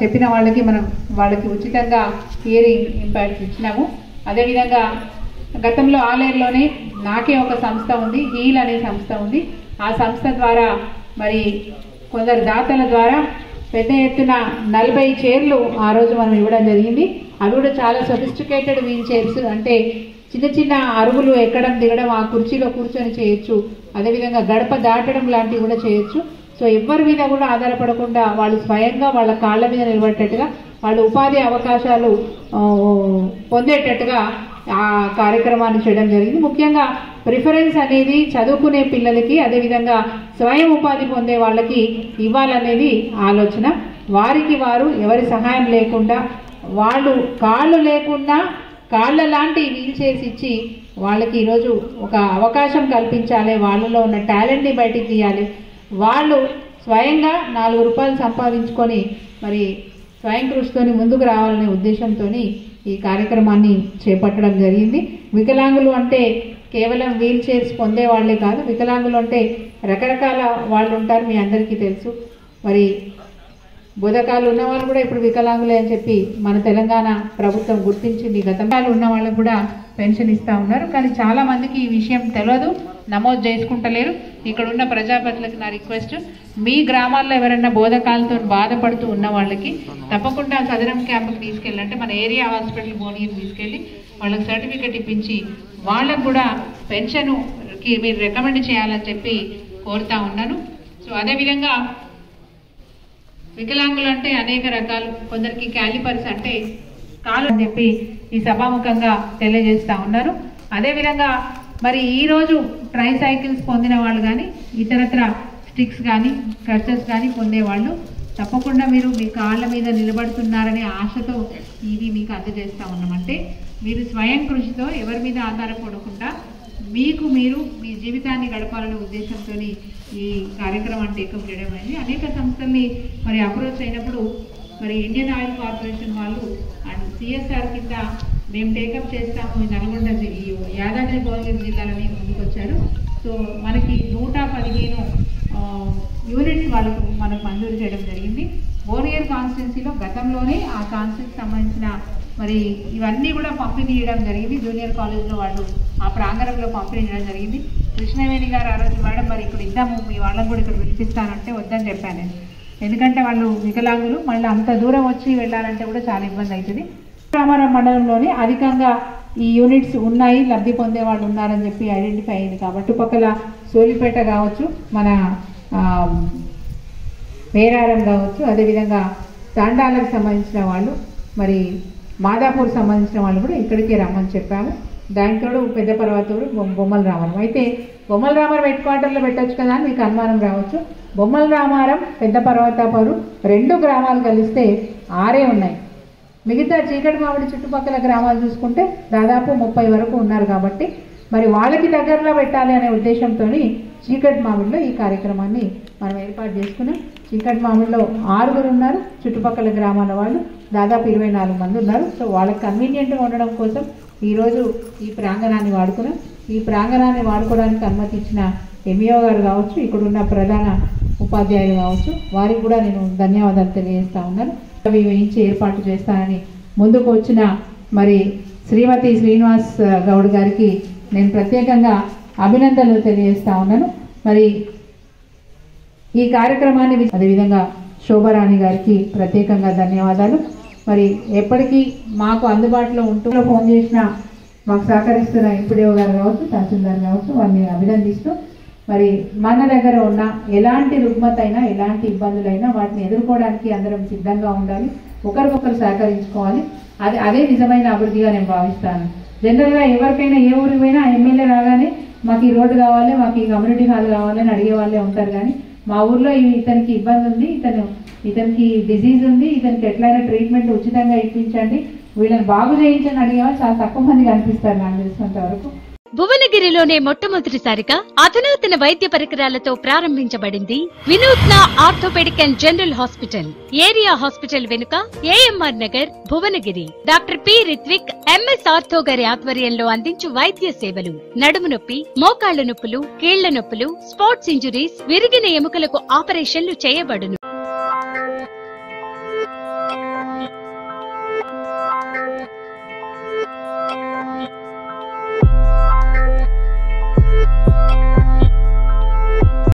చెప్పిన వాళ్ళకి మనం వాళ్ళకి ఉచితంగా హియరింగ్ ఇంపాక్ట్స్ ఇచ్చినాము అదేవిధంగా గతంలో ఆలయంలోనే నాకే ఒక సంస్థ ఉంది హీల్ అనే సంస్థ ఉంది ఆ సంస్థ ద్వారా మరి కొందరు దాతల ద్వారా పెద్ద ఎత్తున నలభై చైర్లు ఆ రోజు మనం ఇవ్వడం జరిగింది అవి కూడా చాలా సొఫిస్టికేటెడ్ వీల్ చైర్స్ అంటే చిన్న చిన్న అరుగులు ఎక్కడం దిగడం ఆ కుర్చీలో కూర్చొని చేయొచ్చు అదేవిధంగా గడప దాటడం లాంటివి కూడా చేయొచ్చు సో ఎవరి మీద కూడా ఆధారపడకుండా వాళ్ళు స్వయంగా వాళ్ళ కాళ్ళ మీద నిలబడేటట్టుగా వాళ్ళు ఉపాధి అవకాశాలు ఆ, పొందేటట్టుగా ఆ కార్యక్రమాన్ని చేయడం జరిగింది ముఖ్యంగా ప్రిఫరెన్స్ అనేది చదువుకునే పిల్లలకి అదేవిధంగా స్వయం ఉపాధి పొందే వాళ్ళకి ఇవ్వాలనేది ఆలోచన వారికి వారు ఎవరి సహాయం లేకుండా వాళ్ళు కాళ్ళు లేకుండా కాళ్ళ లాంటి వీల్ చైర్స్ ఇచ్చి వాళ్ళకి ఈరోజు ఒక అవకాశం కల్పించాలి వాళ్ళలో ఉన్న టాలెంట్ని బయటికి తీయాలి వాళ్ళు స్వయంగా నాలుగు రూపాయలు సంపాదించుకొని మరి స్వయం కృషితోని ముందుకు రావాలనే ఉద్దేశంతో ఈ కార్యక్రమాన్ని చేపట్టడం జరిగింది వికలాంగులు అంటే కేవలం వీల్ చైర్స్ పొందే వాళ్ళే కాదు వికలాంగులు అంటే రకరకాల వాళ్ళు ఉంటారు మీ అందరికీ తెలుసు మరి బోధకాలు ఉన్న వాళ్ళు కూడా ఇప్పుడు వికలాంగులే అని చెప్పి మన తెలంగాణ ప్రభుత్వం గుర్తించింది గతంలో ఉన్న వాళ్ళకు కూడా పెన్షన్ ఇస్తా ఉన్నారు కానీ చాలా మందికి ఈ విషయం తెలియదు నమోదు చేసుకుంటలేరు ఇక్కడ ఉన్న ప్రజాపతులకు నా రిక్వెస్ట్ మీ గ్రామాల్లో ఎవరైనా బోధకాలతో బాధపడుతూ ఉన్న వాళ్ళకి తప్పకుండా సదరం క్యాంపుకి తీసుకెళ్ళంటే మన ఏరియా హాస్పిటల్ భువనగిరి తీసుకెళ్ళి వాళ్ళకి సర్టిఫికెట్ ఇప్పించి వాళ్ళకు కూడా పెన్షన్కి మీరు రికమెండ్ చేయాలని చెప్పి కోరుతా ఉన్నాను సో అదేవిధంగా వికలాంగులు అంటే అనేక రకాలు కొందరికి క్యాలిపర్స్ అంటే కాలు అని చెప్పి ఈ సభాముఖంగా తెలియజేస్తా ఉన్నారు అదేవిధంగా మరి ఈ రోజు ట్రై సైకిల్స్ పొందిన వాళ్ళు కానీ ఇతరత్ర స్టిక్స్ కానీ ఖర్చస్ కానీ పొందేవాళ్ళు తప్పకుండా మీరు మీ కాళ్ళ మీద నిలబడుతున్నారనే ఆశతో ఇది మీకు అందజేస్తా ఉన్నామంటే మీరు స్వయం కృషితో ఎవరి మీద ఆధారపడకుండా మీకు మీరు మీ జీవితాన్ని గడపాలనే ఉద్దేశంతో ఈ కార్యక్రమాన్ని టేకప్ చేయడం అయింది అనేక సంస్థల్ని మరి అప్రోచ్ అయినప్పుడు మరి ఇండియన్ ఆయిల్ కార్పొరేషన్ వాళ్ళు అండ్ సిఎస్ఆర్ కింద మేము టేకప్ చేస్తాము ఈ నల్గొండ జి- ఈ యాదాద్రి భువనగిరి జిల్లాలని ముందుకు వచ్చారు సో మనకి నూట పదిహేను ఆ, యూనిట్స్ వాళ్ళకు మనకు మంజూరు చేయడం జరిగింది భువనగిరి కాన్స్టిట్యున్సీలో గతంలోనే ఆ కాన్స్టిట్యూన్సీ సంబంధించిన మరి ఇవన్నీ కూడా పంపిణీ చేయడం జరిగింది జూనియర్ కాలేజ్లో వాళ్ళు ఆ ప్రాంగణంలో పంపిణీ చేయడం జరిగింది కృష్ణవేణి గారు ఆ రోజు మేడం మరి ఇక్కడ ఇద్దాము మీ వాళ్ళని కూడా ఇక్కడ పిలిపిస్తానంటే వద్దని చెప్పాను నేను ఎందుకంటే వాళ్ళు వికలాంగులు మళ్ళీ అంత దూరం వచ్చి వెళ్ళాలంటే కూడా చాలా ఇబ్బంది అవుతుంది రామారం మండలంలోనే అధికంగా ఈ యూనిట్స్ ఉన్నాయి లబ్ధి పొందే వాళ్ళు ఉన్నారని చెప్పి ఐడెంటిఫై అయింది కాబట్టి చుట్టుపక్కల సోలిపేట కావచ్చు మన ఆ, వేరారం కావచ్చు అదేవిధంగా తాండాలకు సంబంధించిన వాళ్ళు మరి మాదాపూర్ సంబంధించిన వాళ్ళు కూడా ఇక్కడికే రమ్మని చెప్పాము దానితోడు పెద్ద పర్వతూరు బొమ్- బొమ్మల రామారం అయితే బొమ్మల రామారం హెడ్ క్వార్టర్లో పెట్టొచ్చు కదా అని మీకు అనుమానం రావచ్చు బొమ్మల రామారం పెద్ద పర్వతాపురు రెండు గ్రామాలు కలిస్తే ఆరే ఉన్నాయి మిగతా చీకటి మామిడి చుట్టుపక్కల గ్రామాలు చూసుకుంటే దాదాపు ముప్పై వరకు ఉన్నారు కాబట్టి మరి వాళ్ళకి దగ్గరలో పెట్టాలి అనే ఉద్దేశంతో చీకటి మామిడిలో ఈ కార్యక్రమాన్ని మనం ఏర్పాటు చేసుకున్నాం చీకటి మామిడిలో ఆరుగురు ఉన్నారు చుట్టుపక్కల గ్రామాల వాళ్ళు దాదాపు ఇరవై నాలుగు మంది ఉన్నారు సో వాళ్ళకి కన్వీనియంట్గా ఉండడం కోసం ఈరోజు ఈ ప్రాంగణాన్ని వాడుకున్నాం ఈ ప్రాంగణాన్ని వాడుకోవడానికి అనుమతి ఇచ్చిన ఎంఈఓ గారు కావచ్చు ఇక్కడ ఉన్న ప్రధాన ఉపాధ్యాయులు కావచ్చు వారికి కూడా నేను ధన్యవాదాలు తెలియజేస్తా ఉన్నాను అవి వేయించి ఏర్పాటు చేస్తానని ముందుకు వచ్చిన మరి శ్రీమతి శ్రీనివాస్ గౌడ్ గారికి నేను ప్రత్యేకంగా అభినందనలు తెలియజేస్తా ఉన్నాను మరి ఈ కార్యక్రమాన్ని వి- అదేవిధంగా శోభరాణి గారికి ప్రత్యేకంగా ధన్యవాదాలు మరి ఎప్పటికీ మాకు అందుబాటులో ఉంటూ ఫోన్ చేసిన మాకు సహకరిస్తున్న ఎంపీడీఓ గారు కావచ్చు తహసీల్దార్ కావచ్చు వారిని అభినందిస్తూ మరి మన దగ్గర ఉన్న ఎలాంటి రుగ్మత అయినా ఎలాంటి ఇబ్బందులైనా వాటిని ఎదుర్కోవడానికి అందరం సిద్ధంగా ఉండాలి ఒకరికొకరు సహకరించుకోవాలి అది అదే నిజమైన అభివృద్ధిగా నేను భావిస్తాను జనరల్గా ఎవరికైనా ఏ ఊరికి పోయినా ఎమ్మెల్యే రాగానే మాకు ఈ రోడ్డు కావాలి మాకు ఈ కమ్యూనిటీ హాల్ కావాలని అడిగే వాళ్ళే ఉంటారు కానీ మా ఊర్లో ఈ- ఇతనికి ఇబ్బంది ఉంది ఇతను ఇతనికి డిజీజ్ ఉంది ఇతనికి ఎట్లయినా ట్రీట్మెంట్ ఉచితంగా ఇప్పించండి వీళ్ళని బాగు చేయించని అడిగేవాళ్ళు చాలా తక్కువ మంది కనిపిస్తారు నాకు తెలిసినంత వరకు భువనగిరిలోనే మొట్టమొదటిసారిగా అధునాతన వైద్య పరికరాలతో ప్రారంభించబడింది వినూత్న orthopaedic and general hospital area hospital వెనుక AMR Nagar Bhuvanagiri doctor P Ritvik MS ortho గారి ఆధ్వర్యంలో అందించు వైద్య సేవలు నడుము నొప్పి మోకాళ్ల నొప్పులు కీళ్ల నొప్పులు స్పోర్ట్స్ ఇంజురీస్ విరిగిన ఎముకలకు ఆపరేషన్లు చేయబడును